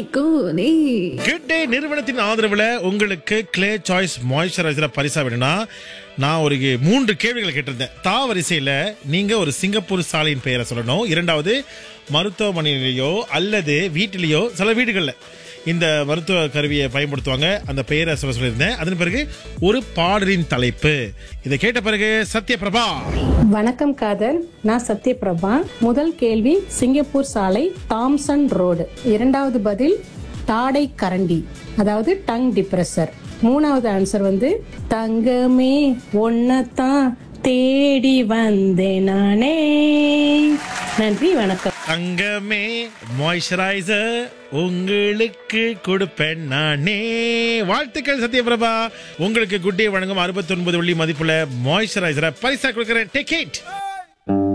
கோனே good day நிறுவனத்தின் ஆதரவுல உங்களுக்கு கிளே சாய்ஸ் மாய்ஸ்சரைசரை பரிசா வேணும்னா நான் ஒரு மூன்று கேள்விகளை கேட்டிருந்தேன் தா வரிசையில நீங்க ஒரு சிங்கப்பூர் சாலையின் பெயரை சொல்லணும் இரண்டாவது மருத்துவமனையிலேயோ அல்லது வீட்டிலேயோ சில வீடுகள்ல இந்த மருத்துவ கருவியை பயன்படுத்துவாங்க அந்த பெயரை சொல்ல சொல்லியிருந்தேன் அதன் பிறகு ஒரு பாடலின் தலைப்பு இதை கேட்ட பிறகு சத்யபிரபா வணக்கம் காதல் நான் சத்யபிரபா முதல் கேள்வி சிங்கப்பூர் சாலை தாம்சன் ரோடு இரண்டாவது பதில் தாடை கரண்டி அதாவது டங் டிப்ரெசர் மூணாவது ஆன்சர் வந்து தங்கமே ஒன்னத்தான் தேடி வந்தேன் நானே நன்றி வணக்கம் தங்கமே மாய்ஸ்சரைசர் உங்களுக்கு கொடுப்பேன் நானே வாழ்த்துக்கள் சத்யபிரபா உங்களுக்கு குட்டே வழங்கும் 69 வெள்ளி மதிப்புள்ள மாய்ஸ்சரைசரை பரிசா கொடுக்கிறேன் டேக் இட்